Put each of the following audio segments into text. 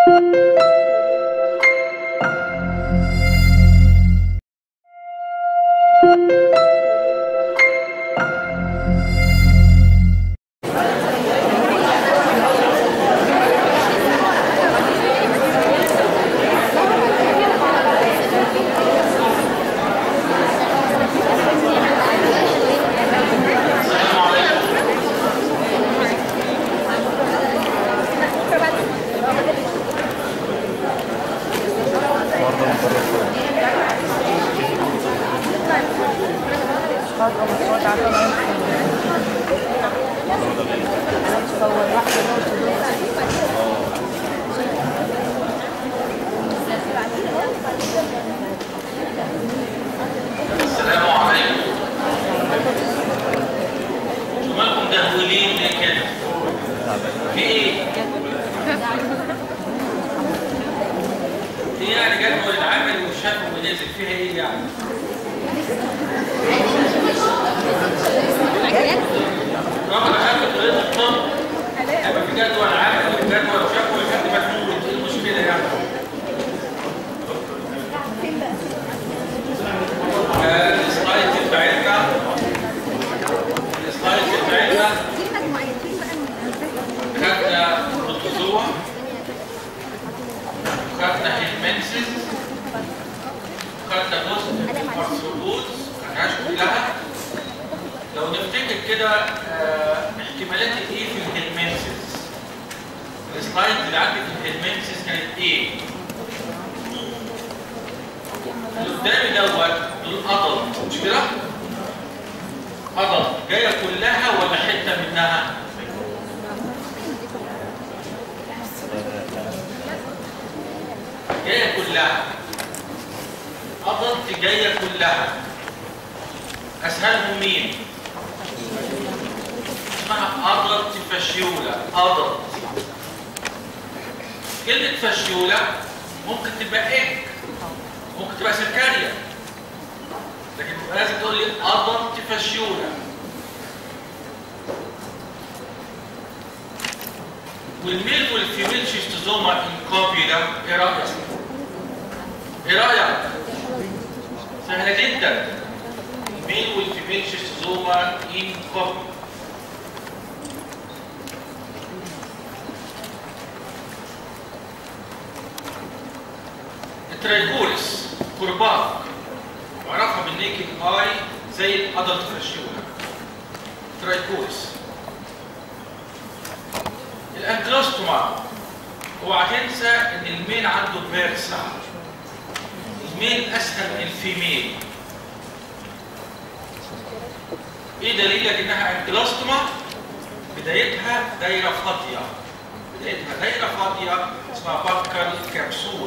السلام عليكم انتوا مالكم دهولين ليه كده؟ في ايه؟ في يعني جدول العمل والشكل ونزل فيها ايه يعني؟ طبعا اخر طريقه الطب هيبقى في جدول عمل وجدول شكل وحد مجهول ايه المشكله يعني؟ السلايد بتاعتنا السلايد بتاعتنا خدنا بروتوزوا خدنا هيلمنسز خدنا جزء من الارثروبودز خدناهاش كلها لو نفتكر كده آه، احتمالات الايه في الهيلمنسز السلايد اللي عندي في الهيلمنسز كانت ايه؟ اللي قدامي دوت دول قدر مش كده؟ قدر جايه كلها ولا حته منها؟ جايه كلها قدر جايه كلها اسهلهم مين؟ اسمها قدر فاشيولا قدر كلمه فاشيولا ممكن تبقى ايه؟ ممكن تبقى سكرية لكن تبقى لازم تقول لي أضل تفشيولا والميل والفيميل شيستوزوما ان كوبي ده ايه رأيك؟ ايه رأيك؟ سهلة جدا الميل والفيميل شيستوزوما ان كوبي الترايكولس كرباج وعرفها بالنيكد اي زي الادلت فاشيولا ترايكولس الانكلوستوما اوعى تنسى ان الميل عنده بيرسا الميل اسهل من الفيميل ايه دليلك انها انكلوستوما بدايتها دايره فاضيه بدايتها دايره فاضيه اسمها باركال كبسول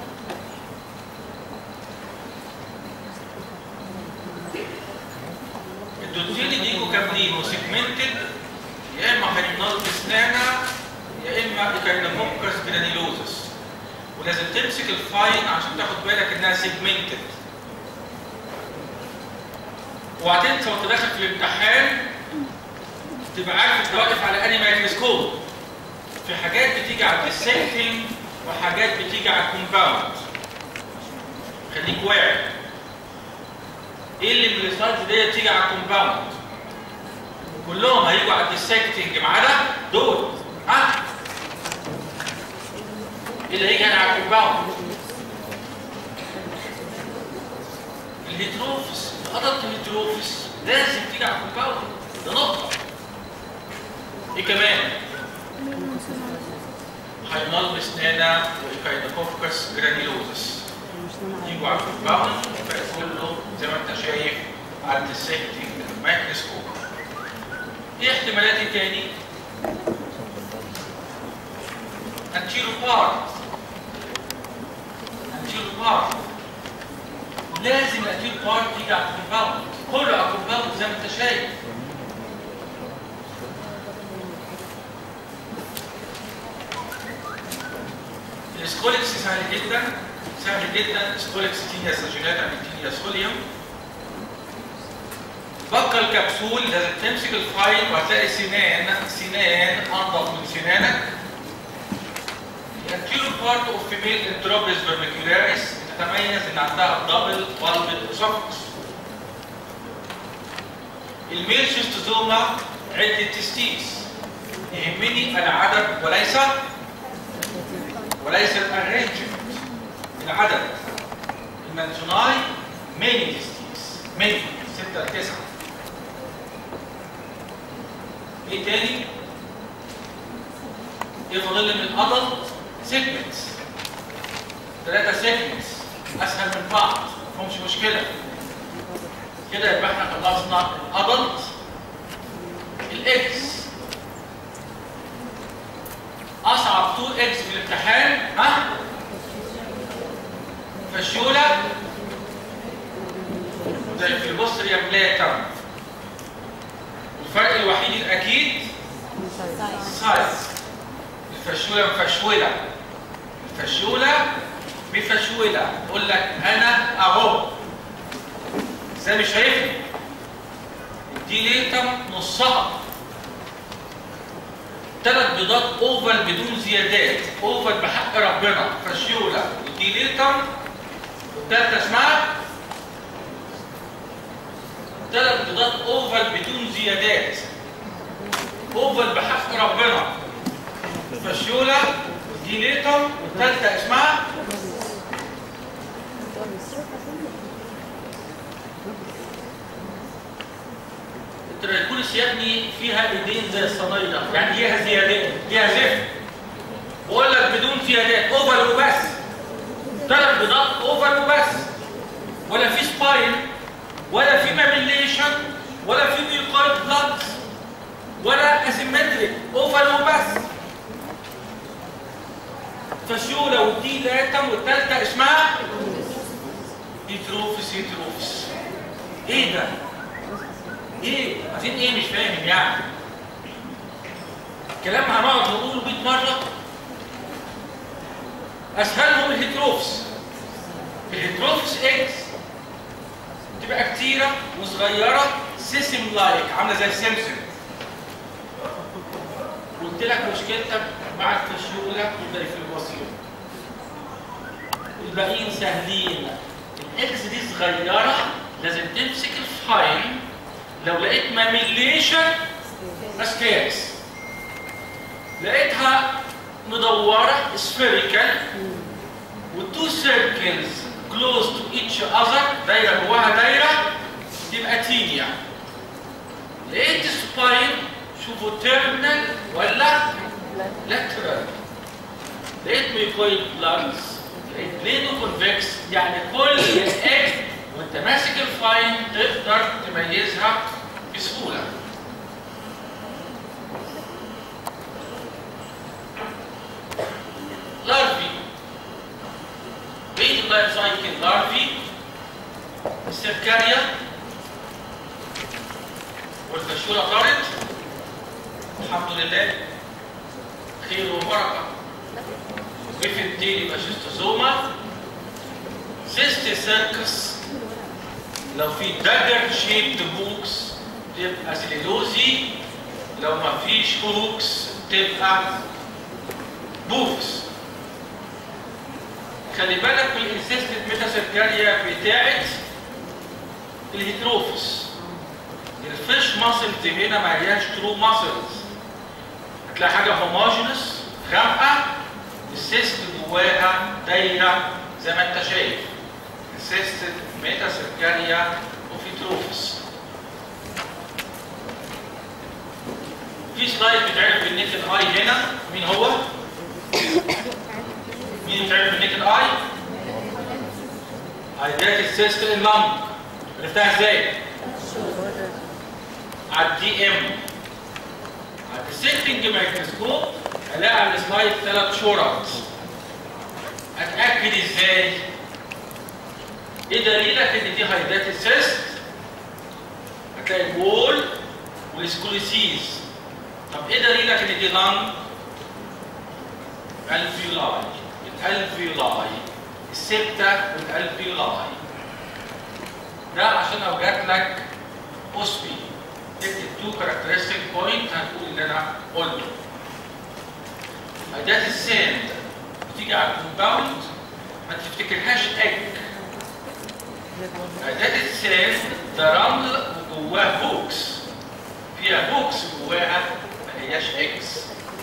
الدوتين اللي يجوا كاملين وسيجمنتد يا اما هينال بسنانه يا اما ايكاينوكوكس جرانيلوزس ولازم تمسك الفاين عشان تاخد بالك انها سيجمنتد وهتنسى وانت داخل في الامتحان تبقى عارف انت واقف على انهي مايكروسكوب في حاجات بتيجي على الديسكتنج وحاجات بتيجي على الكومباوند خليك واعي ايه اللي من السلايدز دي تيجي على الكومباوند كلهم هيجوا على الديسكتنج ما عدا دول ها ايه اللي هيجي هنا على الكومباوند الهيتروفيس الادلت الهيتروفيس لازم تيجي على الكومباوند ده نقطه ايه كمان هينال بسنانا وايكاينوكوكس جرانيلوزس يجوا على الكومباوند يبقى كله زي ما انت شايف على السيفتنج مايكروسكوب ايه احتمالات إيه تاني؟ انتيرو بارت انتيرو بارت لازم الانتيرو بارت يجي على الكومباوند كله على الكومباوند زي ما انت شايف السكوليكس سهل جدا سهل جدا سكوليكس تينيا ساجيناتا من تينيا سوليوم بقى الكبسول لازم تمسك الفايل وهتلاقي سنان سنان انضف من سنانك الانتيرو part of female enteropolis vermicularis بتتميز ان عندها دبل بالبد اسوفكس الميل شيستوزوما عدة تستيس يهمني العدد وليس وليس الارينجمنت العدد المنزوناي ميني تستيس ميني 6 9 ايه تاني؟ ايه فاضل لي من ادلت سيجمنتس ثلاثة سيجمنتس اسهل من بعض مفهومش مشكلة كده يبقى احنا خلصنا الادلت الاكس اصعب تو اكس في الامتحان ها فشولة زي في البوستريا بلاتم الفرق الوحيد الاكيد سايز الفشولة مفشولة الفشولة مفشولة تقول لك انا اهو ازاي مش شايفني دي ليتم نصها ثلاث بيضات اوفل بدون زيادات اوفل بحق ربنا فشيوله ودي ليتم والثالثه اسمها ثلاث بيضات اوفل بدون زيادات اوفل بحق ربنا فشيوله ودي ليتم والثالثه اسمها التراكولس يا ابني فيها ايدين زي الصنايده يعني ليها زيادات ليها زفت بقول لك بدون زيادات اوفر وبس ثلاث بيضات اوفر وبس ولا في سباين ولا في ماميليشن ولا في ميوكايد بلاد ولا اسيمتريك اوفر وبس فشوله ودي لاتم والثالثه اسمها هيتروفس هيتروفس ايه ده؟ ايه؟ عايزين ايه مش فاهم يعني الكلام هنقعد نقوله 100 مره اسهلهم الهيتروفس الهيتروفس اكس تبقى كتيره وصغيره سيسم لايك عامله زي السمسم قلت لك مشكلتك مع الفشوله زي في الوصيله الباقيين سهلين الاكس دي صغيره لازم تمسك الفاين لو لقيت ماميليشن اسكيكس لقيتها مدوره سفيريكال والتو سيركلز كلوز تو ايتش اذر دايره جواها دايره تبقى تينيا لقيت سباين شوفوا تيرمينال ولا لاترال لقيت ميكويد بلانز لقيت بليدو كونفكس يعني كل اكس وانت ماسك الفاين تقدر تميزها بسهوله لارفي بيت اللايف سايكل لارفي السيركاريا والفشوله طارت الحمد لله خير وبركه وقفت تاني يبقى شيستوزوما سيستي سيركس لو في داجر شيبد بوكس تبقى سليلوزي لو ما فيش هوكس تبقى بوكس خلي بالك من الانسيستد ميتاسيركاريا بتاعت الهيتروفس الفيش ماسلز هنا ما هياش ترو ماسلز هتلاقي حاجه هوموجينس غامقه السيست جواها دايره زي ما انت شايف السيستد ميتاسيركاريا وفيتروفس في سلايد بتعرف بالنيكد اي هنا مين هو؟ مين بتعرف بالنيكد اي؟ هيداك السيست اللنج عرفتها ازاي؟ على الدي ام على السيكتنج مايكروسكوب الاقي على السلايد ثلاث شرط اتاكد ازاي؟ ايه دليلك ان دي هايدات السيست؟ هتلاقي الوول والسكوليسيز طب ايه دليلك ان دي لانج؟ الفيولاي الالفيولاي السبتة والالفيولاي ده عشان لو جات لك اوسبي تكتب تو كاركترستيك بوينت هتقول اللي انا قلته اداه الساند تيجي على الكومباوند ما تفتكرهاش اج ده السيل ده رمل وجواه بوكس فيها بوكس جواها ما هياش اكس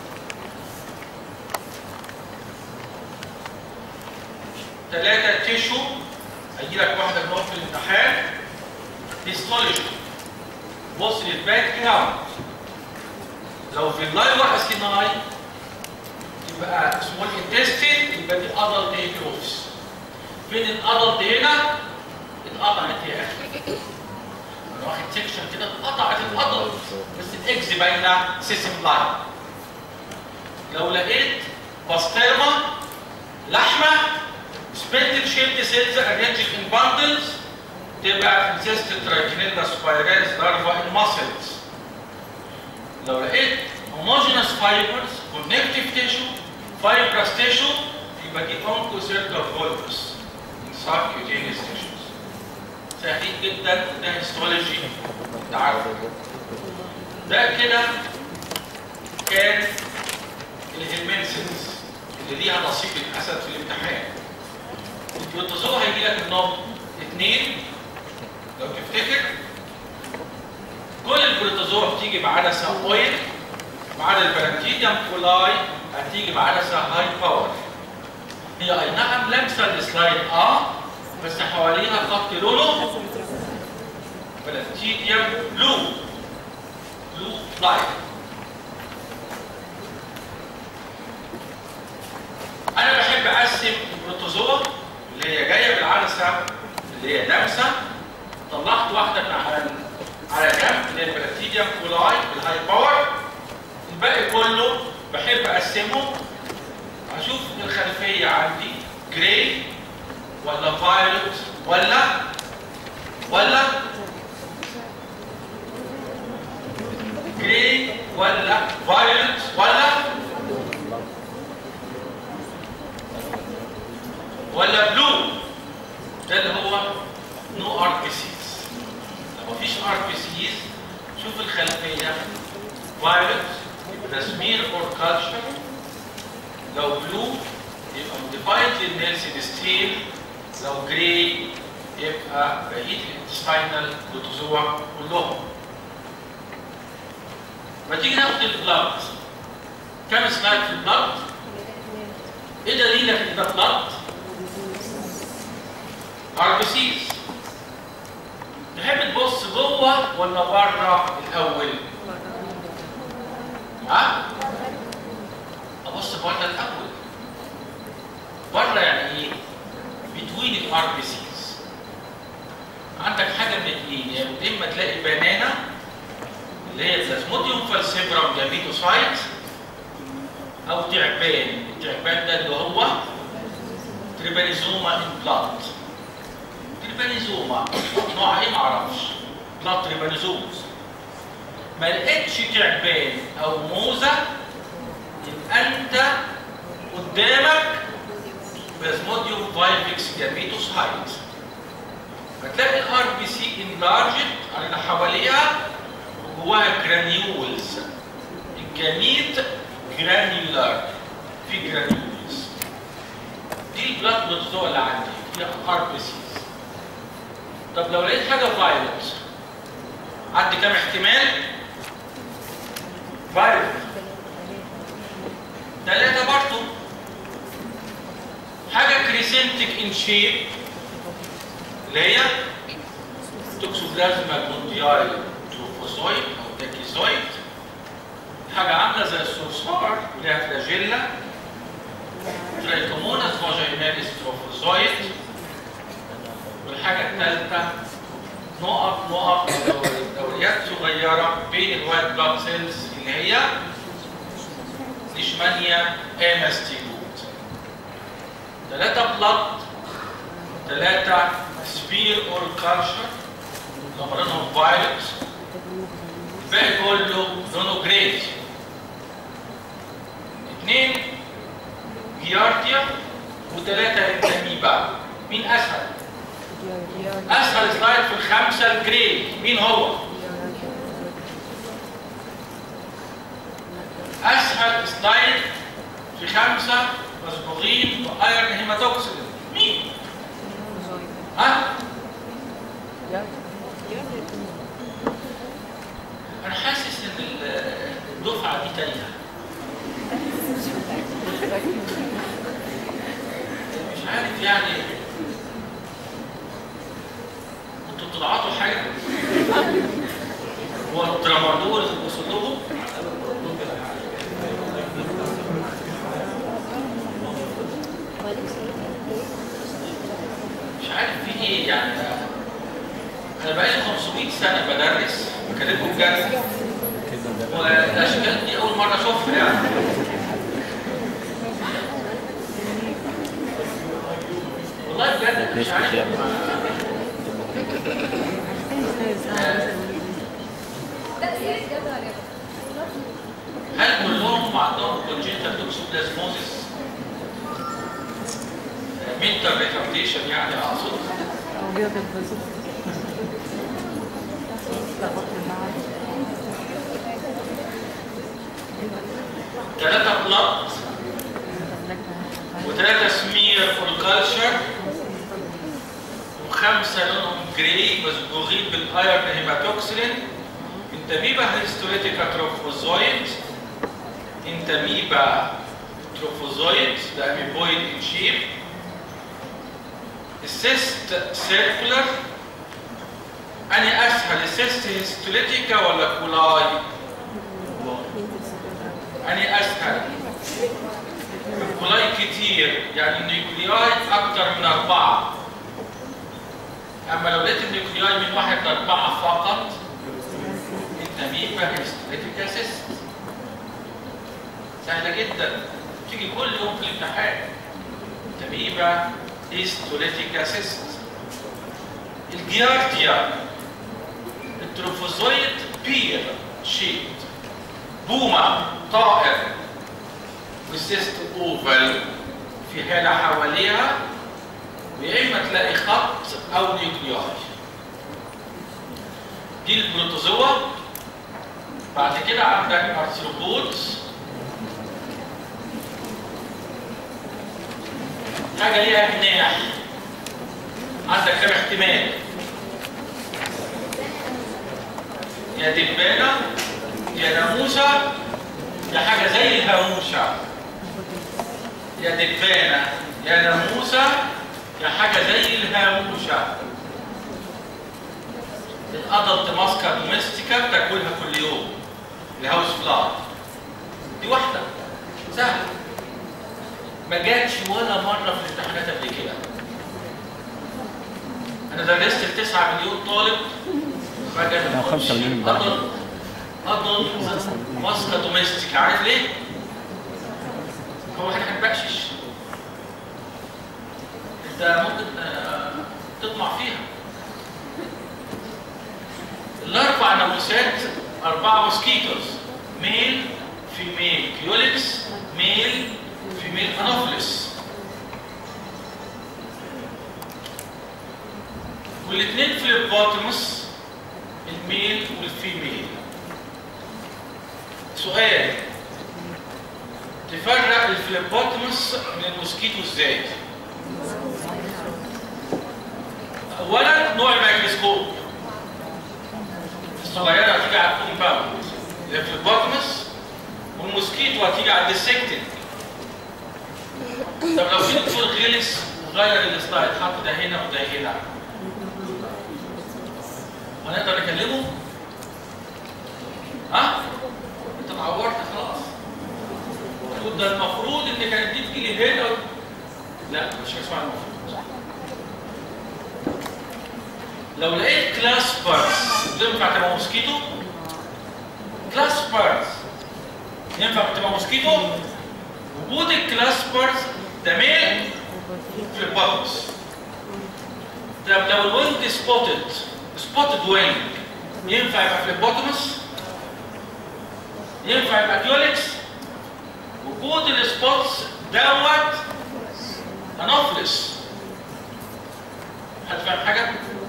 ثلاثة تيشو هيجي لك واحدة منهم في الامتحان هيستولوجي بص للباك جراوند لو في اللايفر اسيناي يبقى سمول انتستين يبقى دي ادلت نيكروس فين الادلت هنا اتقطعت يا اخي انا واخد سيكشن كده اتقطعت الادلت بس الاكس باينه سيسم لاين لو لقيت باسترما لحمه سبنتل شيبد سيلز ارينجد ان باندلز تبقى انسيست تراكينيلا سبايرالز لارفا ان ماسلز لو لقيت homogeneous fibers connective tissue fibrous tissue يبقى دي oncocercal volvus in subcutaneous tissues سهلين جدا ده هيستولوجي تعرف ده كده كان الهيلمنسنس اللي ليها نصيب الاسد في الامتحان البروتوزوا هيجي لك منهم اثنين لو تفتكر كل البروتوزوا بتيجي بعدسه اويل ما عدا البلانتيديوم كولاي هتيجي بعدسه هاي باور هي اي نعم لامسه السلايد اه بس حواليها خط لونه بلانتيديوم بلو بلو لايت انا بحب اقسم البروتوزوا اللي هي جايه بالعدسه اللي هي دامسه طلعت واحده من على على جنب اللي هي البلاتيديوم كولاي بالهاي باور الباقي كله بحب اقسمه اشوف الخلفيه عندي جراي ولا فايلوت ولا ولا جراي ولا فايلوت ولا ولا بلو ده اللي هو نو ار بي سيز لو مفيش ار بي سيز شوف الخلفيه فايلوت يبقى سمير اور كالشر لو بلو يبقى موديفايد للنيلسون ستيل لو جراي يبقى بقيه الانتستينال بروتوزوا كلهم ما تيجي ناخد البلاد كم سلايد في البلاد؟ ايه دليلك ان ده بلاد؟ ار بي سيز تحب تبص جوه ولا بره الاول؟ ها؟ ابص بره الاول بره يعني ايه؟ بتوين الار بي سيز عندك حاجه من اثنين يا اما تلاقي بنانه اللي هي بلازموديوم فالسيبرام جاميتوسايت او تعبان التعبان ده اللي هو تريبانيزوما ان بلاد تريبانيزوما نوع ايه معرفش بلاد تريبانيزومز ما لقيتش تعبان او موزه يبقى انت قدامك بلازموديوم فايفكس جاميتوسايت فتلاقي الار بي سي انلارجت على اللي حواليها وجواها جرانيولز الجميت جرانيولار في جرانيولز دي البلاد بروتوزوا اللي عندي فيها ار بي سيز طب لو لقيت حاجه فايلوت عندي كام احتمال؟ فايلوت ثلاثة برضه حاجة كريسنتك ان شيب اللي هي توكسوبلازما موندياي تروفوزويد او تاكيزويد حاجة عاملة زي الصرصار وليها فلاجيلا ترايكوموناس فاجيناليس تروفوزويد والحاجة الثالثة نقط نقط دوريات صغيرة بين الوايت بلاد سيلز اللي هي ليشمانيا اماستيلوت ثلاثة بلاد ثلاثة سبير اور كالشر لونهم فايلوت الباقي كله لونه جريد اثنين جيارديا وثلاثة انتاميبا مين اسهل؟ اسهل سلايد في الخمسة الجريد مين هو؟ اسهل سلايد في خمسه مصبوغين بايرن هيماتوكسين مين؟ ها؟ انا حاسس ان الدفعه دي تايهه مش عارف يعني انتوا بتضعطوا حاجه هو الترامادول وصل لهم مش عارف في ايه يعني انا بقالي 500 سنه بدرس بكلمكم بجد والاشكال دي اول مره اشوفها يعني والله بجد مش عارف هل كلهم عندهم congenital toxoplasmosis mental retardation يعني اقصد ثلاثة بلط وثلاثة سمير فول كلتشر وخمسة لونهم جراي مصبوغين بالايرن هيماتوكسلين انتاميبا هيستوريتيكا تروفوزويد انتاميبا تروفوزويد ده اميبويد ان شيب السيست سيركولر اني اسهل السيست هيستوليتيكا ولا كولاي اني اسهل الكولاي كتير يعني النيوكلياي اكتر من اربعه اما لو لقيت النيوكلياي من واحد لاربعه فقط انت ميبا هيستوليتيكا سيست سهله جدا تيجي كل يوم في الامتحان تميبا هيستوليتيكا سيست الجيارديا التروفوزويد بير شيت بومة طائر والسيست اوفل في حالة حواليها ويا اما تلاقي خط او نيوكلياي دي البروتوزوا بعد كده عندك ارثروبودز حاجه ليها جناح عندك كم احتمال يا دبانه يا ناموسه يا حاجه زي الهاموشه يا دبانه يا ناموسه يا حاجه زي الهاموشه الادلت ماسكا دوميستيكا بتاكلها كل يوم الهاوس فلاي دي واحده سهله ما جاتش ولا مره في الامتحانات قبل كده انا درست ل 9 مليون طالب ما جات لا، خمسة مليون امبارح. ادلت ماسكا دوميستيكا عارف ليه؟ هو احنا هنبكشش انت ممكن آه، تطمع فيها الاربع ناموسات اربعه موسكيتوز ميل فيميل كيوليكس ميل فيميل انوفلس والاثنين فليبوتمس الميل والفيميل سؤال تفرق الفليبوتمس من الموسكيتو ازاي؟ اولا نوع الميكروسكوب الصغيره هتيجي على الكومباوند اللي في البطمس والموسكيتو هتيجي على الديسكتد طب لو في دكتور غلس وغير السلايد حط ده هنا وده هنا هنقدر نكلمه؟ ها؟ انت اتعورت خلاص تقول ده المفروض ان كانت دي تجيلي هنا لا مش هسمع المفروض لو لقيت كلاسبرز ينفع تبقى موسكيتو؟ كلاسبرز ينفع تبقى موسكيتو؟ وجود الكلاسبرز ده ميل في البطس طب لو الوينج سبوتد سبوتد وينج ينفع يبقى في البوتومس؟ ينفع يبقى كيوليكس؟ وجود السبوتس دوت انوفلس هتفهم حاجه؟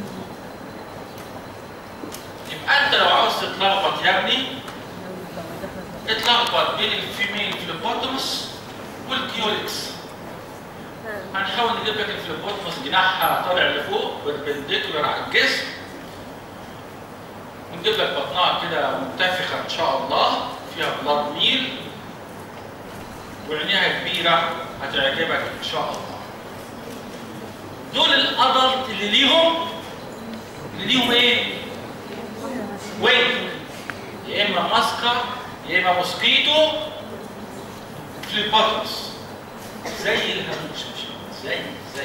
يبقى انت لو عاوز تتلخبط يا ابني اتلخبط بين الفيميل فليبوتومس والكيوليكس هنحاول نجيب لك الفليبوتموس جناحها طالع لفوق بربنديكولار على الجسم ونجيب لك بطنها كده منتفخه ان شاء الله فيها بلاد ميل وعينيها كبيره هتعجبك ان شاء الله دول الادلت اللي ليهم اللي ليهم ايه؟ وينج يا اما ماسكه يا اما موسكيتو فليبوتموس زي الهاموش مش زي زي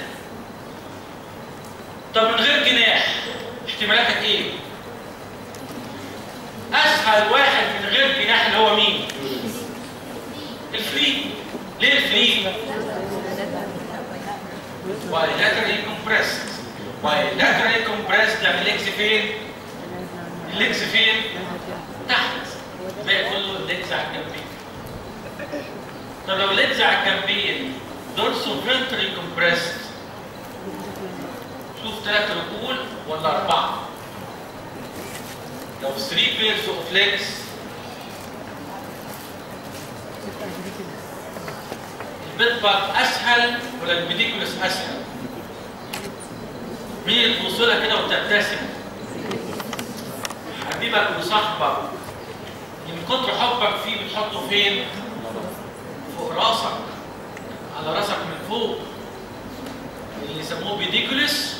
طب من غير جناح احتمالاتك ايه؟ اسهل واحد من غير جناح اللي هو مين؟ الفري ليه الفري؟ bilaterally compressed bilaterally compressed يعني الليجز فين؟ الليجز فين؟ تحت الباقي كله الليجز على الجنبين طب لو الليجز على الجنبين دورسو فنتري كومبريست شوف ثلاث رجول ولا أربعة لو 3 بيرز اوف ليجز البيت بارت اسهل ولا البيديكولس اسهل؟ مين اللي تبص لها كده وتبتسم؟ حبيبك وصاحبك من كتر حبك فيه بتحطه فين؟ فوق راسك على راسك من فوق اللي يسموه بيديكولس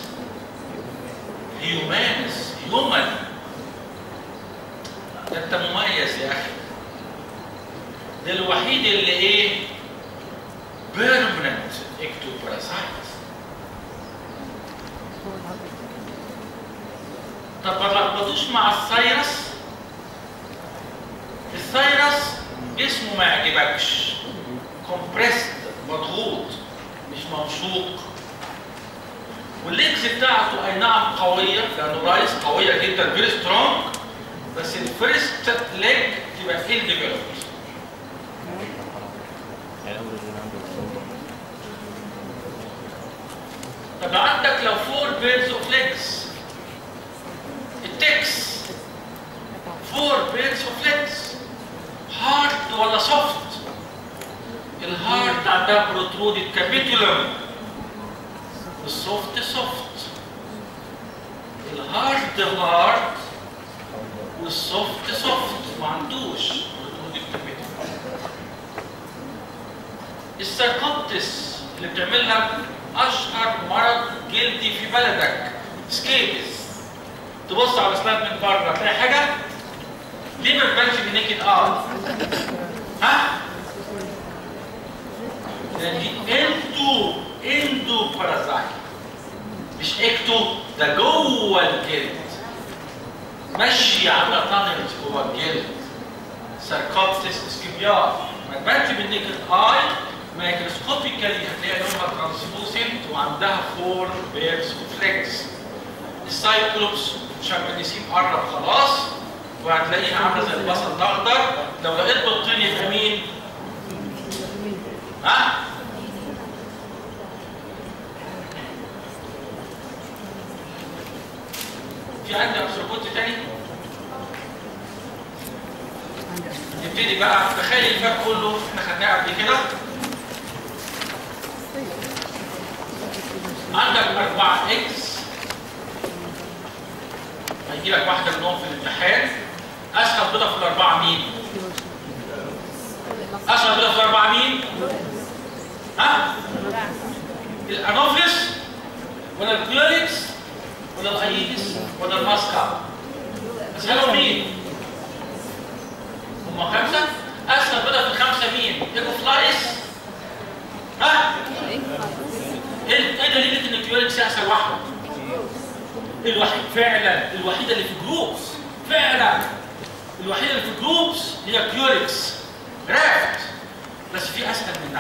هيومانس هيومن ده انت مميز يا اخي ده الوحيد اللي ايه بيرمننت اكتوبراسايت طب ما تلخبطوش مع السايرس السايرس جسمه ما يعجبكش كومبريسد مضغوط مش موثوق والليجز بتاعته اي نعم قويه لانه رايس قويه جدا فيري سترونج بس الفيرست ليج تبقى فيل ديفلوبد طب عندك لو فور بيرز اوف ليجز التكس فور بيرز اوف ليجز هارد ولا سوفت الهارد عندها بروترودد كابيتولم السوفت سوفت الهارد هارد والسوفت سوفت ما عندوش بروترودد كابيتولم السيركوبتس اللي بتعمل لك اشهر مرض جلدي في بلدك سكيبس تبص على السلايد من بره تلاقي حاجه ليه ما تبانش بالنيكد اه ها لان دي انتو اندو بارازايت مش اكتو ده جوه الجلد ماشي عامله تانلز جوه الجلد ساركوبسيس اسكيبيار ما تبانش بالنيكد اي مايكروسكوبيكالي هتلاقي لونها ترانسلوسنت وعندها فور بيرز وفليكس السايكلوبس شماليسين قرب خلاص وهتلاقيها عامله زي البصل الاخضر لو لقيت بطين يبقى مين؟ ها؟ في عندي ابسربوت تاني؟ نبتدي بقى تخيل الفرق كله احنا خدناه قبل كده عندك 4 اكس هيجي لك واحده منهم في الامتحان اسهل بيضه في الاربعه مين؟ اسهل بيضه في الاربعه مين؟ ها؟ الانوفلس ولا الكيوليكس ولا الايدس ولا الماسكا؟ اسهلهم مين؟ هم خمسه؟ اسهل بيضه في الخمسه مين؟ ايكوفلايس ها؟ ايه دليل ان الكيوليكس اسهل واحده؟ الوحيد فعلا الوحيده اللي في جروبس فعلا الوحيده اللي في جروبس هي كيوريكس رافت بس في اسهل منها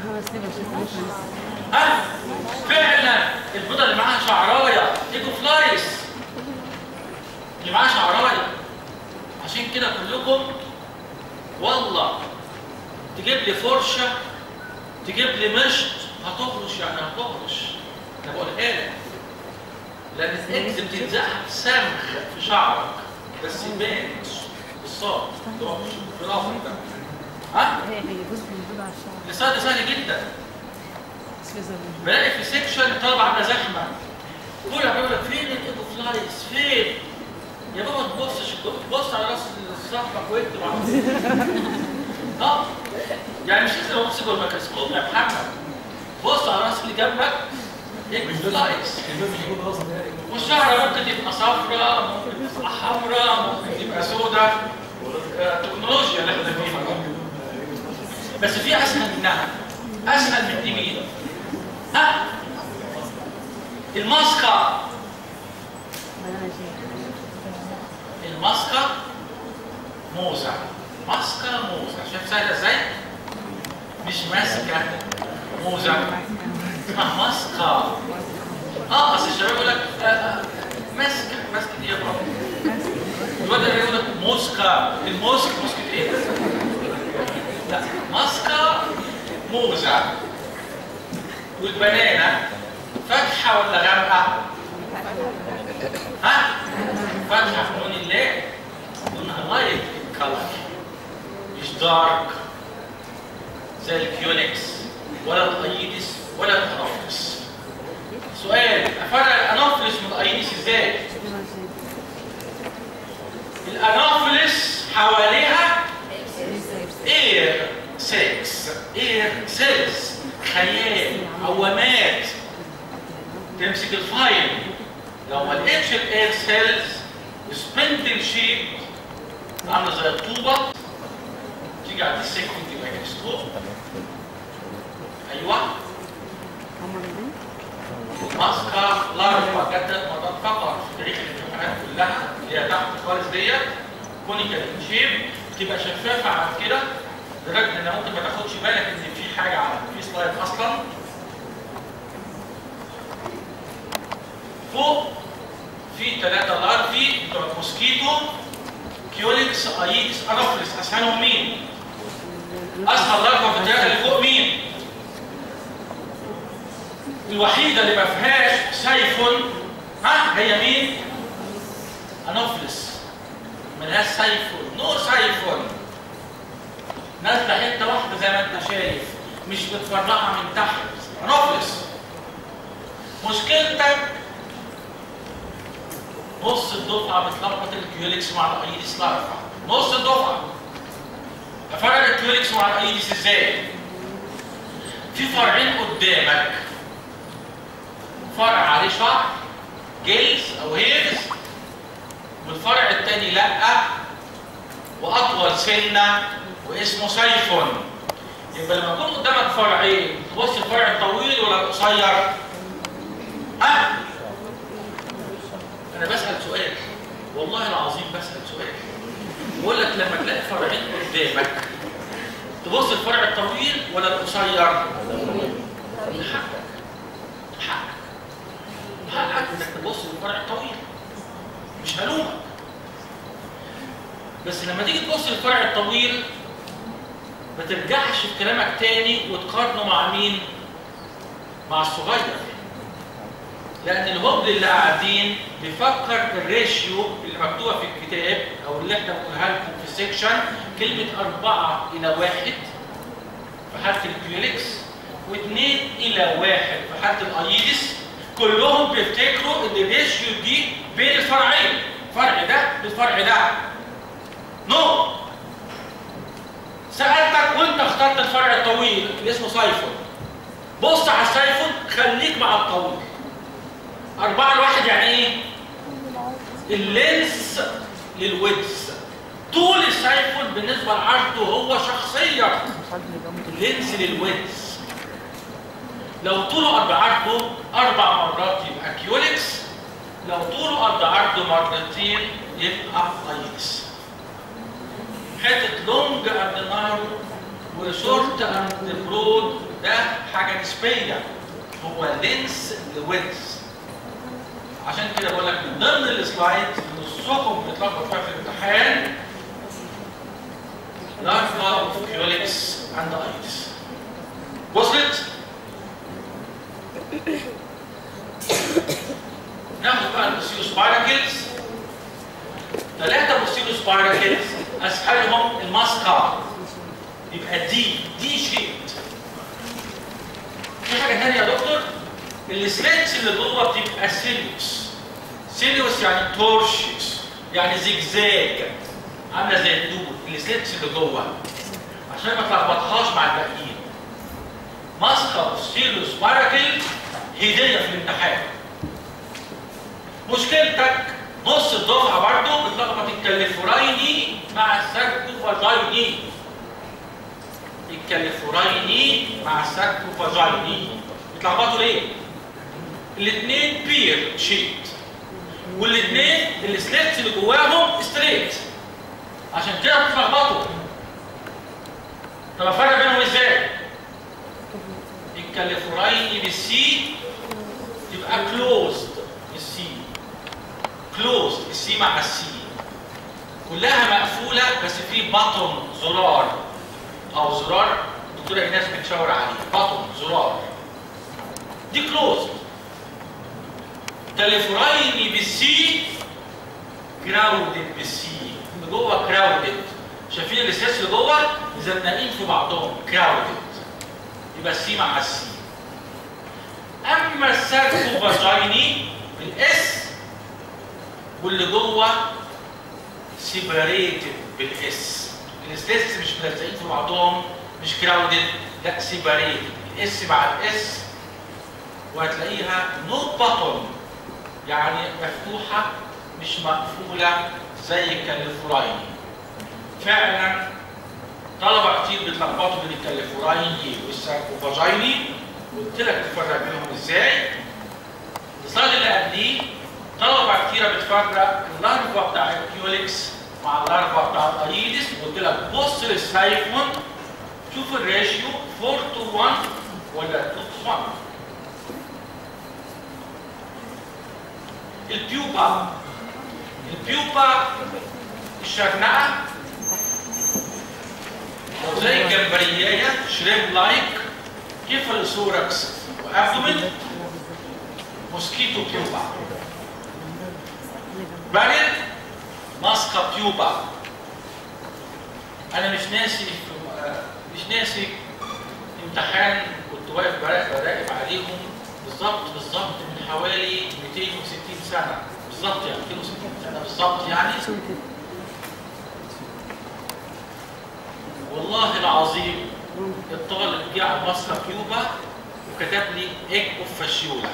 ها فعلا البيضه اللي معاها شعرايه ايجو فلايس اللي معاها شعرايه عشان كده كلكم والله تجيب لي فرشه تجيب لي مشط هتهرش يعني هتهرش انا بقولها لك لان الاكس بتتزحف صمغ في شعرك بس يبان بالصوت في راسك ده ها هي هي جزء موجود على الشعر السلايد سهل جدا سليزر بلاقي في سيكشن الطلبه عامله زحمه كل بيقول لك فين الايكوفلايز فين يا بابا ما تبصش تبص على راس صاحبك واكتب على اه يعني مش لازم ابص جوه الميكروسكوب يا محمد بص على راس اللي جنبك ايكوفلايز والشعر ممكن تبقى صفراء ممكن تبقى حمراء ممكن تبقى سوداء آه، تكنولوجيا اللي احنا فيها بس في اسهل منها اسهل من دي مين؟ ها الماسكه الماسكه موزه ماسكه موزه شايف سهله ازاي؟ مش ماسكه موزه اسمها ماسكه اه اصل الشباب يقول لك آه، آه، ماسكه ماسكه ايه يا بابا؟ الواد اللي يقول لك موسكا الموسك موسكة ايه؟ لا ماسكه موزه والبنانه فاتحه ولا غامقه؟ ها؟ فاتحه في لون الليل لونها لايت كلر مش دارك زي الكيونكس ولا الايدس ولا الانوفلس سؤال افرق الانوفلس من الايدس ازاي؟ الانوفلس حواليها اير سيلز اير سيلز خيال عوامات تمسك الفايل لو ما لقيتش الاير سيلز سبندل شيب عامله زي الطوبه تيجي عند السكن تبقى ميكروسكوب ايوه ماسكه لارفا جدت مرات فقط في تاريخ الامتحانات كلها اللي هي تحت خالص ديت كونيكال شيب بتبقى شفافه عن كده لدرجه ان ممكن ما تاخدش بالك ان في حاجه على في سلايد اصلا فوق في ثلاثه لارفي بتوع موسكيتو كيوليكس ايدس انوفلس اسهلهم مين؟ اسهل لارفا في الثلاثه اللي فوق مين؟ الوحيده اللي ما فيهاش سيفون ها هي مين؟ انوفلس ملهاش سيفون نو سيفون نازله حته واحده زي ما انت شايف مش متفرعه من تحت انوفلس مشكلتك نص الدفعه بتلخبط الكيوليكس مع الايدس لارفا نص الدفعه افرق الكيوليكس مع الايدس ازاي؟ في فرعين قدامك فرع عليه شعر جلز او هيرز والفرع الثاني لا واطول سنه واسمه سيفون يبقى لما يكون قدامك فرعين تبص الفرع الطويل ولا القصير؟ ها؟ انا بسال سؤال والله العظيم بسال سؤال بقول لك لما تلاقي فرعين قدامك تبص الفرع الطويل ولا القصير؟ حقك حقك حقك انك تبص للفرع الطويل مش هلومك بس لما تيجي تبص للفرع الطويل ما ترجعش في كلامك تاني وتقارنه مع مين؟ مع الصغير لان الهبل اللي قاعدين بيفكر الريشيو اللي مكتوبه في الكتاب او اللي احنا بنقولها لكم في السكشن كلمه أربعة إلى واحد في حاله الكلينكس واثنين إلى واحد في حاله الايدس كلهم بيفتكروا ان الريشيو دي بين الفرعين الفرع ده بالفرع ده نو سألتك وانت اخترت الفرع الطويل اللي اسمه سايفون بص على السايفون خليك مع الطويل أربعة لواحد يعني إيه؟ اللينس للويدز طول السايفون بالنسبة لعرضه هو شخصيا اللينس للويدز لو طوله قد عرضه أربع مرات يبقى كيوليكس لو طوله قد عرضه مرتين يبقى ايلكس حتة لونج اند نارو وشورت اند برود ده حاجة نسبية هو لينس لويدز عشان كده بقول لك من ضمن السلايد نصكم بيتلخبط فيها في الامتحان لارفا اوف كيوليكس اند ايلكس وصلت؟ ناخد بقى البوستيرو سبايركلز ثلاثة بوستيرو سبايركلز أسهلهم الماسكا يبقى دي دي شيبت في حاجه ثانيه يا دكتور السليتس اللي جوه بتبقى سيليوس سيليوس يعني تورشيوس يعني زجزاج عامله زي الدود السليتس اللي جوه عشان ما تلخبطهاش مع الباقيين ماسكه سيليوس باراكل هديه في الامتحان مشكلتك نص الدفعه برضه بتلخبط الكاليفورايني مع الساركوفاجايني الكاليفورايني مع الساركوفاجايني بتلخبطوا ليه؟ الاثنين بير شيت والاثنين السليتس اللي جواهم ستريت عشان كده بتلخبطوا طب افرق بينهم ازاي؟ الكاليفورايني بالسي تبقى كلوزد بالسي كلوزد السي مع السي كلها مقفوله بس في بطن زرار او زرار الدكتوره ايناس بتشاور عليه بطن زرار دي كلوزد كاليفورايني بالسي كراودد بالسي اللي جوه كراودد شايفين الاساس اللي جوه مزنقين في بعضهم كراودد يبقى السي مع السي اما الساركوفاجايني بالاس واللي جوه سيبريتد بالاس الستيتس مش ملزقين في بعضهم مش كراودد لا سيبريتد الاس مع الاس وهتلاقيها نو بطن يعني مفتوحه مش مقفوله زي الكاليفورايني فعلا طلبه كتير بيتلخبطوا بين الكاليفورايني والساركوفاجايني قلت لك تفرق بينهم ازاي السلايد اللي قبليه طلبه كتيره بتفرق اللارفا بتاع الكيوليكس مع اللارفا بتاع الايدس قلت لك بص للسايفون شوف الريشيو 4 تو 1 ولا 2 تو 1 البيوبا البيوبا الشرنقه زي الجمبريايه شريم لايك كيفالوثوركس وابدومين موسكيتو بيوبا بارل ماسكا بيوبا انا مش ناسي مش ناسي امتحان كنت واقف براقب براقب عليهم بالظبط بالظبط من حوالي 260 سنه بالظبط يعني 260 سنه بالظبط يعني والله العظيم الطالب جه على مصر كيوبا وكتب لي ايج اوف فاشيولا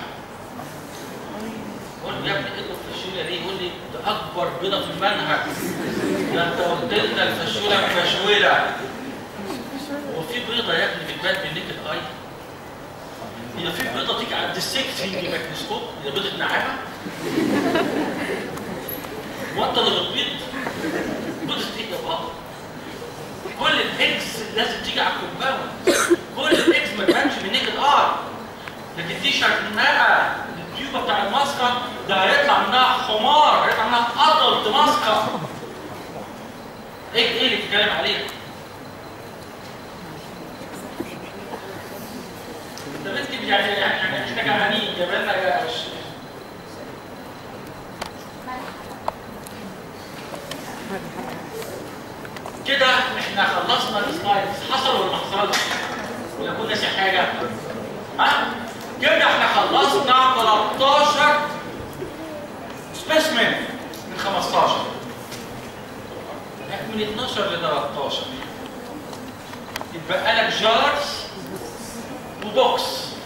قلت له يا ابني ايج اوف فاشيولا ليه؟ يقول لي ده اكبر بيضه في المنهج ده انت قلت لنا الفاشيولا فاشوله هو في بيضه يا ابني بتبان بالنيكد اي هي في بيضه تيجي عند السكتنج ميكروسكوب هي بيضه نعامه وانت اللي بتبيض بيضه ايه يا بابا؟ كل الاكس لازم تيجي على الكومباوند كل الاكس ما تبانش من نيكد ار لكن دي شرنقه التيوبه بتاع الماسكه ده هيطلع منها حمار هيطلع منها ادلت ماسكه ايه ايه اللي بتتكلم عليه؟ ده بنتي يعني يعني احنا جعانين جبنا يا كده احنا خلصنا السلايدز حصل ولا ما حصلش؟ ولا كنا ناسي حاجه؟ ها؟ كده احنا خلصنا 13 سبيسمن من 15 من 12 ل 13 يتبقى لك جارز وبوكس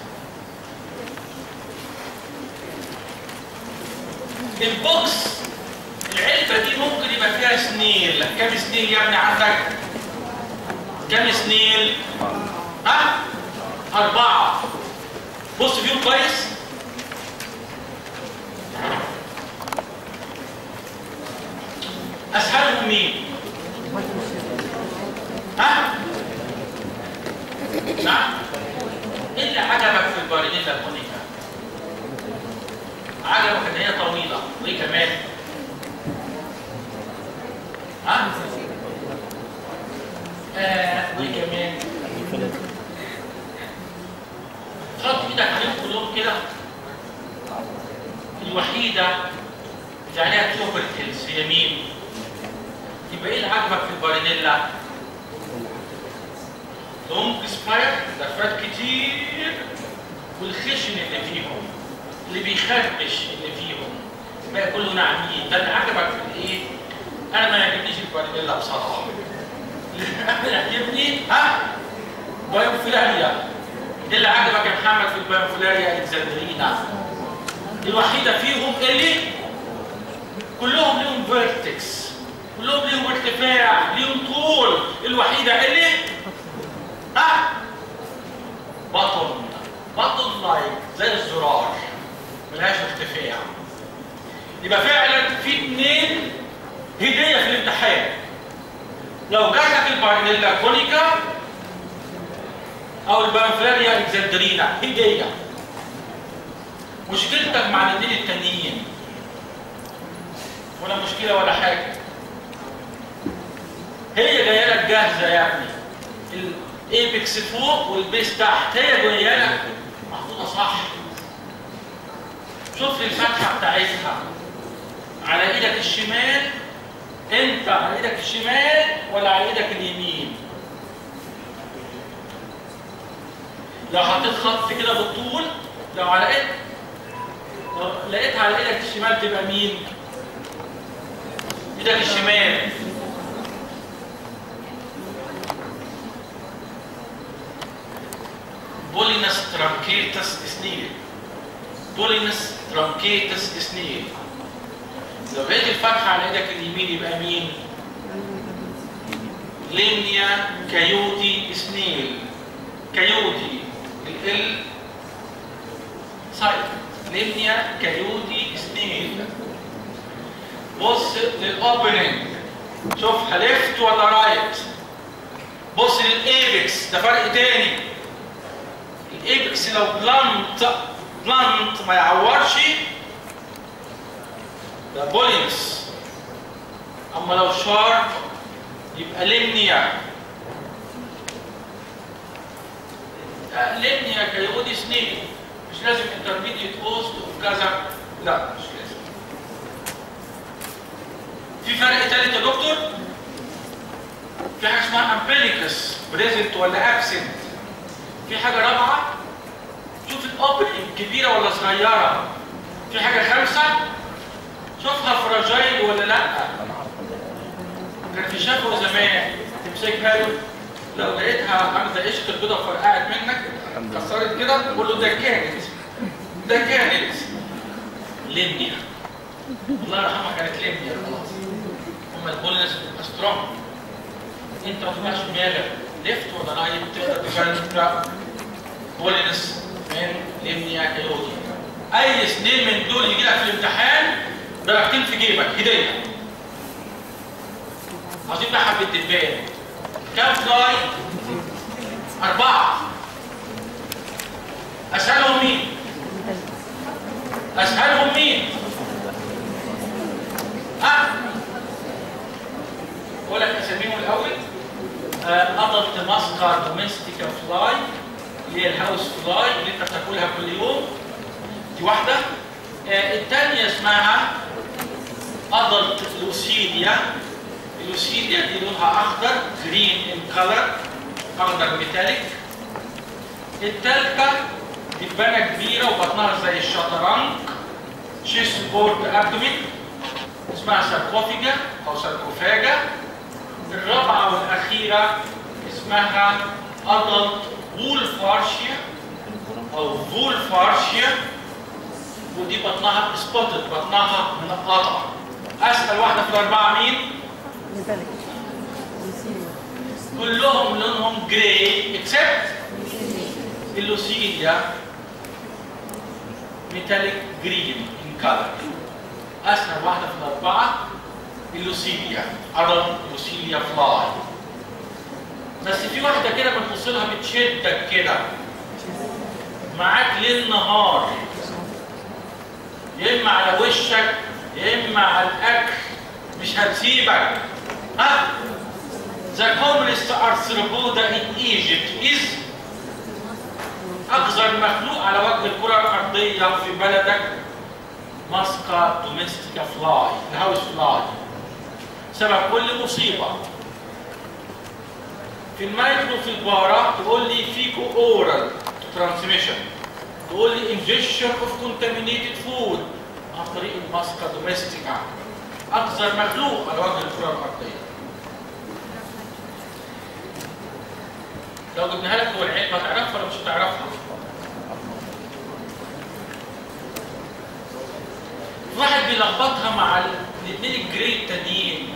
البوكس العلبة دي ممكن يبقى فيها سنيل كم سنيل يا ابني عندك؟ كم سنيل؟ ها؟ أربعة بص فيهم كويس أسهلهم مين؟ ها؟ نعم؟ إيه اللي عجبك في البارينيلا مونيكا؟ عجبك إن هي طويلة وإيه كمان؟ ها؟ آه وايه كمان؟ حط ايدك عليهم كلهم كده الوحيدة اللي عليها كلوبرت هيلز هي مين؟ يبقى ايه اللي عجبك في البارينيلا؟ لونج سباير لفات كتير والخشن اللي فيهم اللي بيخربش اللي فيهم بقى كله ناعمين ده اللي عجبك في الايه؟ انا ما يعجبنيش الفانيلا بصراحه اللي يعجبني ها بايوفيلاريا دي اللي عجبك يا محمد في البايوفيلاريا الكسندرينا الوحيده فيهم اللي كلهم ليهم فيرتكس كلهم ليهم ارتفاع ليهم طول الوحيده اللي ها بطن بطن لايك زي الزرار ملهاش ارتفاع يبقى فعلا في اثنين هديه في الامتحان لو جاتك البارنيلا كونيكا او البانفلاريا اكزندرينا هديه مشكلتك مع الاثنين التانيين ولا مشكله ولا حاجه هي جايه لك جاهزه يا ابني الايبكس فوق والبيس تحت هي جايه لك محطوطه صح شوف لي الفتحه بتاعتها على ايدك الشمال انت على ايدك الشمال ولا على ايدك اليمين لو حطيت خط كده بالطول لو على ايد لو لقيتها على ايدك الشمال تبقى مين ايدك الشمال بولينس ترانكيتس سنيل بولينس ترانكيتس سنيل لو لقيت الفتحة على ايدك اليمين يبقى مين؟ لينيا كايوتي سنيل كايوتي ال سايد لينيا كايوتي سنيل بص للاوبننج شوفها ليفت ولا رايت بص للايبكس ده فرق تاني الايبكس لو بلانت بلانت ما يعورش ده بولينس اما لو شارب يبقى لينيا لينيا كيودي سنين مش لازم انترميديت اوست وكذا لا مش لازم في فرق تالت يا دكتور في حاجه اسمها امبليكس بريزنت ولا ابسنت في حاجه رابعه شوف الاوبننج كبيره ولا صغيره في حاجه خامسه شوفها فراجايل ولا لا كان في شافه زمان تمسكها له لو لقيتها عامله زي قشطه البيضه وفرقعت منك كسرت كده تقول له ده كانت ده كانت لينيا الله يرحمها كانت لينيا خلاص هم البولنس سترونج انت ما تبقاش دماغك ليفت ولا رايت تقدر تفرق بولنس من لينيا كيوتي اي سنين من دول يجي لك في الامتحان درجتين في جيبك هديه عايزين بقى حبه دبان كام فلاي؟ أربعة أسهلهم مين؟ أسهلهم مين؟ ها؟ أقول لك أساميهم الأول أدلت ماسكار دوميستيكا فلاي اللي هي الهاوس فلاي اللي أنت بتاكلها كل يوم دي واحدة آه الثانية اسمها أدلت لوسيليا اللوسيليا دي لونها أخضر جرين إن كلر أخضر ميتاليك الثالثة دبانة كبيرة وبطنها زي الشطرنج شيست بورد أبدومين اسمها ساركوفيجا أو ساركوفاجا الرابعة والأخيرة اسمها أدلت وولفارشيا أو فولفارشيا ودي بطنها سبوتد بطنها منقطة أسهل واحدة في الأربعة مين؟ ميتاليك كلهم لونهم جراي اكسبت اللوسيليا ميتاليك جرين ان كلر اسهل واحده في الاربعه اللوسيليا ادم لوسيليا فلاي بس في واحده كده بتبص لها بتشدك كده معاك ليل نهار يا اما على وشك يا اما على الاكل مش هتسيبك ها The commonest arthropoda in Egypt is أقذر مخلوق على وجه الكرة الأرضية في بلدك ماسكا دوميستيكا فلاي الهاوس فلاي سبب كل مصيبة في المايكرو في البارا تقول لي فيكو اورال ترانسميشن تقول لي انجكشن اوف كونتامينيتد فود عن طريق الماسكه دوميستيكا اقذر مخلوق على وجه الكره الارضيه لو جبناها لك جوه العلم هتعرفها ولا مش هتعرفها؟ واحد بيلخبطها مع الاثنين الجري التانيين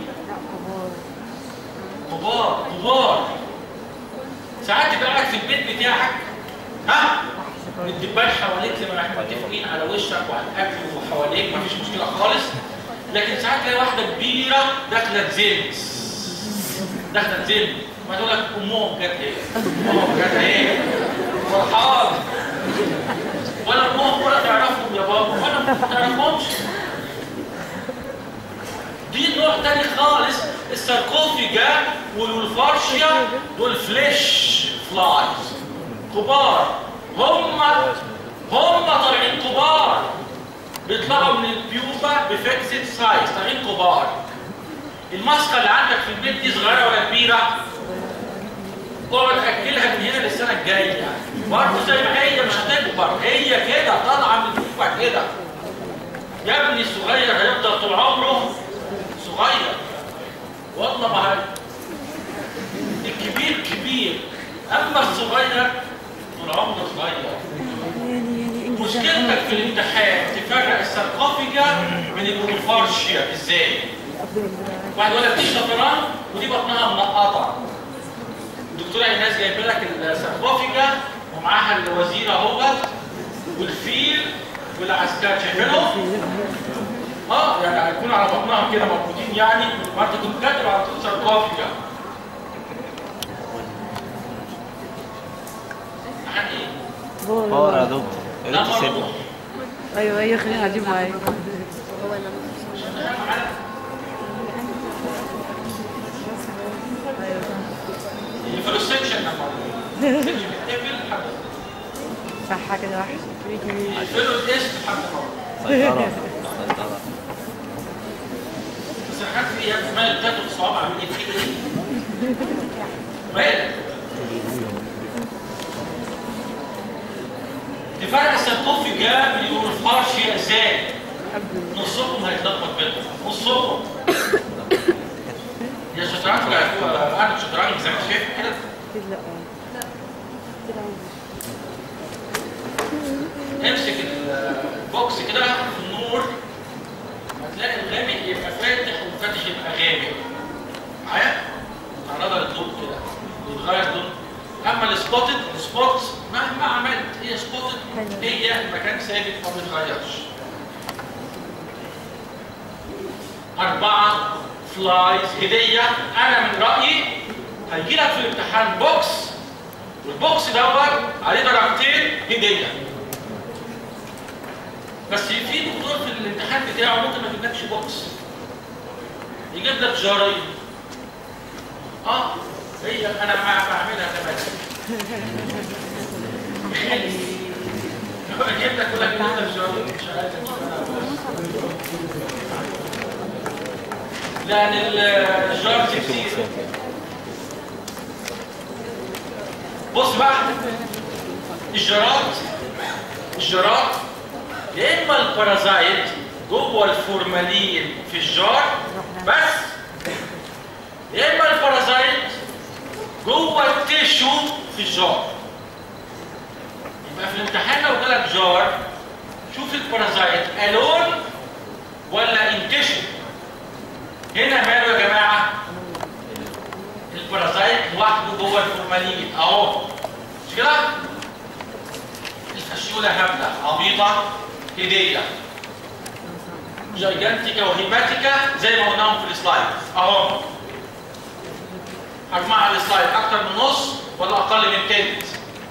كبار كبار ساعات تبقى قاعد في البيت بتاعك ها الدبان حواليك لما احنا متفقين على وشك وعلى الاكل وحواليك مفيش مشكله خالص لكن ساعات تلاقي واحده كبيره داخله تزن داخله تزن ما تقول لك امهم جت ايه؟ امهم جت ايه؟ فرحان ولا امهم ولا تعرفهم يا بابا ولا ما تعرفهمش دي نوع تاني خالص الساركوفيجا والفارشيا دول فليش فلايز كبار هم هم طالعين كبار بيطلعوا من البيوبا بفيكسد سايز طالعين كبار الماسكه اللي عندك في البيت دي صغيره ولا كبيره؟ اقعد اكلها من هنا للسنه الجايه برضه زي ما هي مش هتكبر هي كده طالعه من البيوبا كده يا ابني الصغير هيفضل طول عمره صغير والله ما هي الكبير كبير اما الصغير طول عمره صغير مشكلتك في الامتحان تفرق الساركوفيجا من الفارشيا ازاي؟ واحد يقول لك دي شطران ودي بطنها منقطه الدكتوره ايناس جايبه لك الساركوفيجا ومعاها الوزير اهوت والفيل والعسكري شايفينهم؟ اه يعني هيكون على بطنها كده مربوطين يعني وانت كنت كاتب على طول ساركوفيجا امتحان ايه؟ باور يا دكتور يا لا ريت تسيبني مربوط ايوه ايوه خلينا قاعدين معايا ايوه في السكشن لما السكشن بيتقفل حد صح كده واحد يقفلوا الاسم حد مرة سيطرة سيطرة بس حد في يا مالك تاخد الصواب عامل ايه فيك ايه؟ مالك؟ دفاع الساركوفيجا من الفارشيا ازاي؟ نصكم هيتلخبط بينهم نصكم يا شطرنج انا شطرنج زي ما انت شايف كده اكيد لا كده امسك البوكس كده في النور هتلاقي الغامق يبقى فاتح والفاتح يبقى غامق معايا؟ تعرضها للضوء كده يتغير اللون اما السبوتد السبوت مهما عملت هي سبوتد هي مكان ثابت ما بيتغيرش أربعة فلايز هدية أنا من رأيي هيجي لك في الامتحان بوكس والبوكس دوت عليه درجتين هدية بس في دكتور في الامتحان بتاعه ممكن ما يجيبلكش بوكس يجيب لك جارين اه هي انا مع بعملها كمان يجيب لك يقول لك يجيب لك جارين مش عارف لان الجار كتير بص بقى الجرات الجرات يا اما البارازايت جوه الفورمالين في الجار بس يا اما البارازايت جوه التيشو في الجار يبقى في الامتحان لو جالك جار شوف البارازايت الون ولا انتشو هنا ماله يا جماعه البارازايت لوحده جوه الفورمالين اهو مش كده الفشيوله هبله عبيطه هديه جايجانتيكا وهيباتيكا زي ما قلناهم في السلايد اهو حجمها على السلايد اكتر من نص ولا اقل من تلت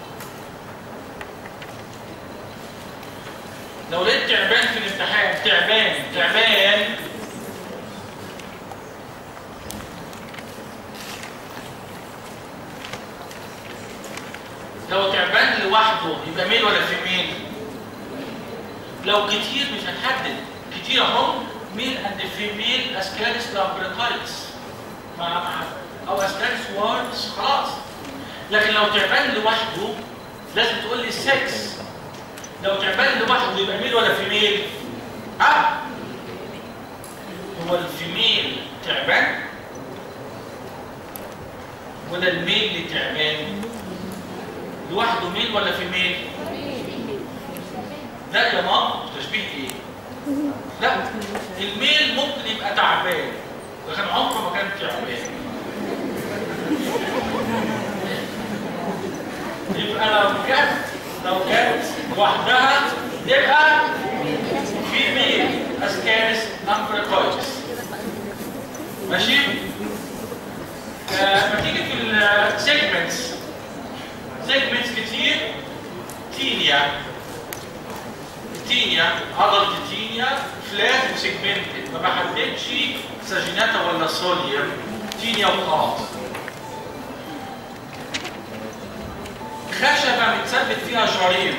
لو لقيت تعبان في الامتحان تعبان تعبان لو تعبان لوحده يبقى ميل ولا فيميل لو كتير مش هنحدد كتير اهو ميل اند فيميل اسكاليس لامبريكايتس مع مع او اسكانس وارز خلاص لكن لو تعبان لوحده لازم تقول لي السكس لو تعبان لوحده يبقى ميل ولا فيميل ها هو الفيميل تعبان ولا الميل اللي تعبان لوحده ميل ولا فيميل لا يا ماما تشبيه ايه لا الميل ممكن يبقى تعبان لكن عمره ما كان تعبان يبقى لو جت لو جت لوحدها يبقى في ميل اسكارس امبريكويتس ماشي؟ آه، لما تيجي في السيجمنتس سيجمنتس كتير تينيا تينيا عضلة تينيا فلات وسيجمنتد ما بحددش ساجيناتا ولا سوليوم تينيا وخلاص خشبة متثبت فيها جارين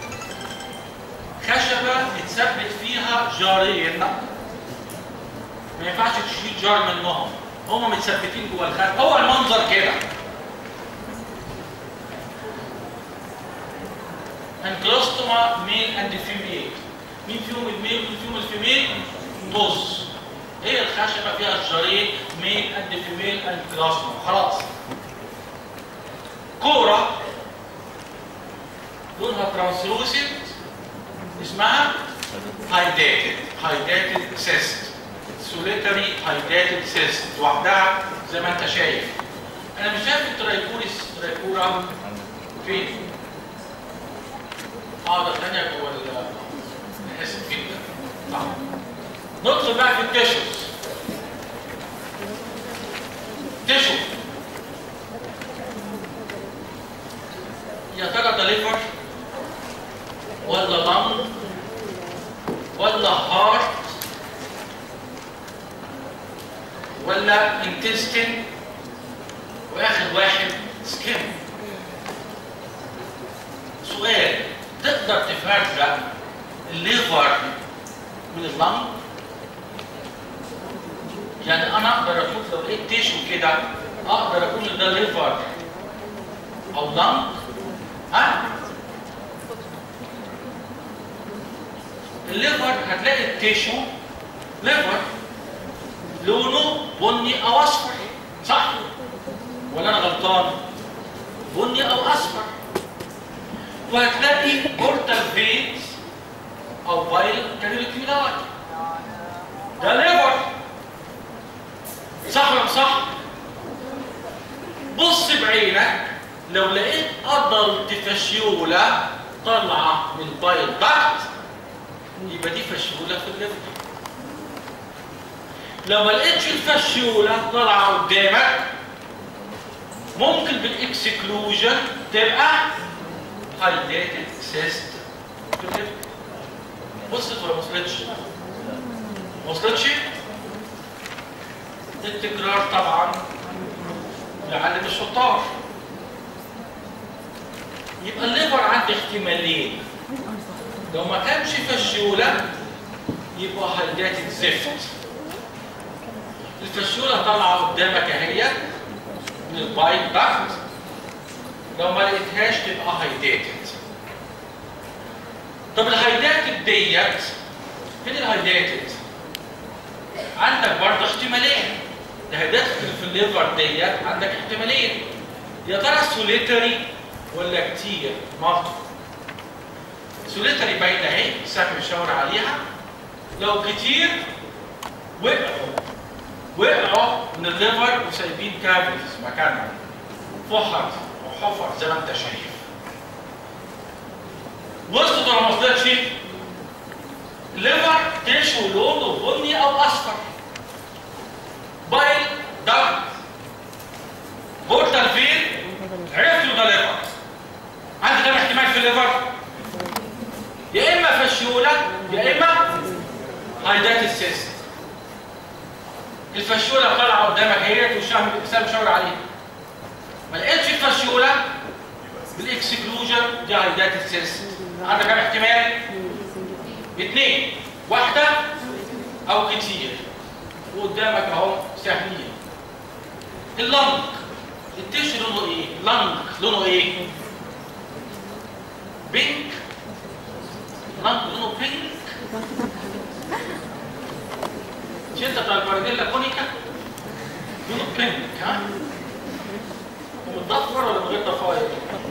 خشبة متثبت فيها جارين ما ينفعش تشيل جار منهم هما متثبتين جوه الخشب هو المنظر كده انكلوستوما ميل اند فيميل مين فيهم الميل ومين فيهم الفيميل نص هي الخشبه فيها الجارين ميل اند فيميل انكلوستوما خلاص كوره لونها ترانسلوسيد اسمها هايداتد هايداتد سيست سوليتري هايداتد سيست لوحدها زي ما انت شايف انا مش شايف الترايكوريس ترايكورا فين اه ده الثانيه جوه ال نحس جدا صح ندخل بقى في التيشوز تيشو يا ترى ده ليفر ولا لم ولا هارت ولا انتستين واخر واحد سكين سؤال تقدر تفرق الليفر من اللنج يعني انا اقدر اشوف لو لقيت تيشو كده اقدر اقول ان ده ليفر او لنج ها الليفر هتلاقي التيشو ليفر لونه بني او اصفر صح ولا انا غلطان بني او اصفر وهتلاقي بورتال فينز او بايل كانيليكيولاي ده ليفر صح ولا مش صح بص بعينك لو لقيت ادلت فشيوله طالعه من البايل داكت يبقى دي فشيوله في الليفر لو ما لقيتش الفشيوله طالعه قدامك ممكن بالاكسكلوجن تبقى هايديتد سيست في الليفر وصلت ولا ما وصلتش؟ ما وصلتش؟ التكرار طبعا يعلم الشطار يبقى الليفر عندي احتمالين لو ما كانش فشولة يبقى هيداتد زفت الفشولة طالعة قدامك اهي من البايت داكت لو ما لقيتهاش تبقى هيداتد طب الهيداتد ديت فين الهيداتد؟ عندك برضه احتمالين الهيداتد في الليفر ديت عندك احتمالين يا ترى سوليتري ولا كتير مالتي سوليتري باينه اهي سامي بيشاور عليها لو كتير وقعوا وقعوا من الليفر وسايبين كافيتيز مكانها فحر وحفر زي ما انت شايف وصلت ولا ما وصلتش؟ ليفر تشو لونه بني او اصفر بايل دارك بورتال فين عرفتوا ده ليفر عندي كام احتمال في الليفر يا اما فشوله يا اما هايدات السيست الفشوله طالعه قدامك اهيت والشام الانسان مشاور عليها ما لقيتش الفشوله بالاكسكلوجن دي هايدات السيست عندك كام احتمال اثنين واحده او كتير وقدامك اهو سهلين اللنج التيشو لونه ايه؟ لنج لونه ايه؟ بينك لنج لونه بينك مش انت بتاع البارديلا كونيكا لونه بينك ها؟ ومتضفر ولا من غير ضفاير؟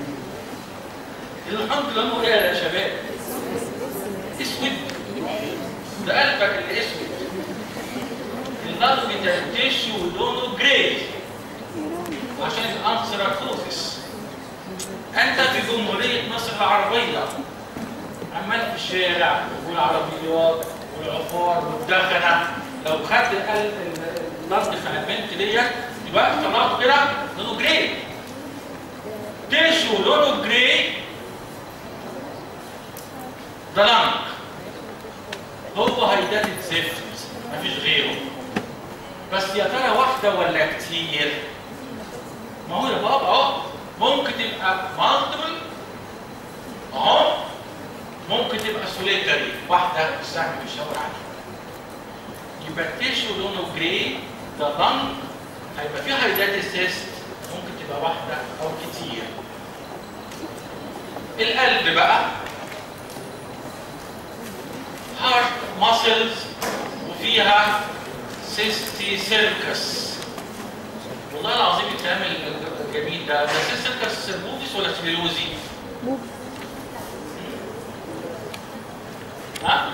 اللنج لونه ايه يا شباب؟ اسود ده قلبك اللي اسود اللنج ده التيشو لونه جراي وعشان الانثراكوزس انت في جمهوريه مصر العربيه عمال في الشارع والعربيات والعفار والدخنه لو خدت القلب اللنج بتاع البنت ديت يبقى طلعته كده لونه جراي تيشو لونه جراي ده لنج هو هيدات زفت مفيش غيره بس يا ترى واحده ولا كتير؟ ما هو يا بابا اهو ممكن تبقى مالتيبل اهو ممكن تبقى سوليتري واحده السهم بيشاور عليها يبقى التيشو لونه جراي ده لنج هيبقى فيه هيدات سيست ممكن تبقى واحده او كتير القلب بقى هارت ماسلز وفيها سيستي سيركس والله العظيم الكلام الجميل ده ده سيستي سيركس موفيس ولا سبيروزي؟ ها؟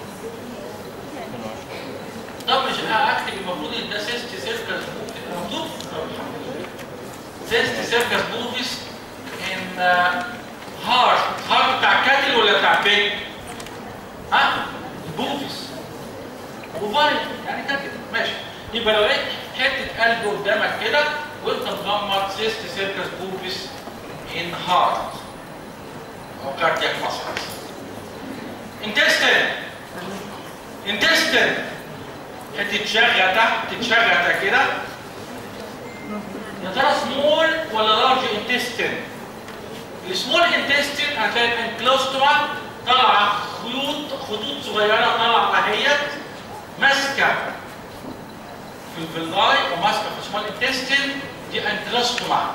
طب مش اكتب المفروض ان ده سيستي سيركس مكتوب؟ سيستي سيركس موفيس ان هارت هارت بتاع كاتل ولا بتاع بيج؟ ها؟ بوفيس وفايت يعني كده ماشي يبقى لو لقيت حته قلب قدامك كده وانت مغمض سيست سيركس بوفيس ان هارت او كاردياك ماسلز انتستين انتستين حته شغله تتشغله كده يا ترى سمول ولا لارج انتستين السمول انتستين هتلاقي الانكلوستوما طالعه خيوط خطوط صغيره طالعه اهيت ماسكه في الفيلاي وماسكه في سمول انتستين دي انكلوستوما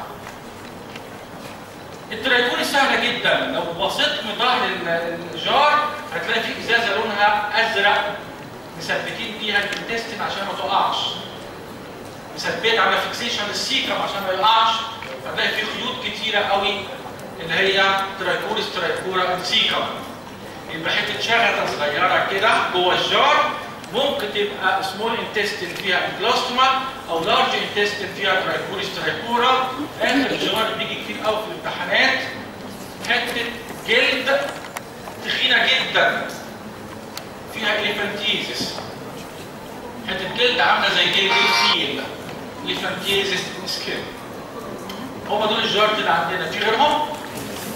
الترايكوري سهله جدا لو بصيت من ظهر الجار هتلاقي في ازازه لونها ازرق مثبتين فيها الانتستين عشان ما تقعش مثبت على فيكسيشن السيكم عشان ما يقعش هتلاقي في خيوط كتيره قوي اللي هي ترايكوريس ترايكورا انسيكم يبقى حته شغله صغيره كده جوه الجار ممكن تبقى سمول انتستين فيها انكلوستوما او لارج انتستين فيها ترايكوريس ترايكورا اخر الجار بيجي كتير قوي في الامتحانات حته جلد تخينه جدا فيها اليفانتيزس حته جلد عامله زي جلد الفيل اليفانتيزس سكين هم دول الجارد اللي عندنا في غيرهم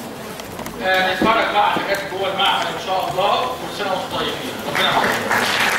آه نتفرج بقى على حاجات جوه المعهد ان شاء الله كل سنه وانتم طيبين ربنا معاكم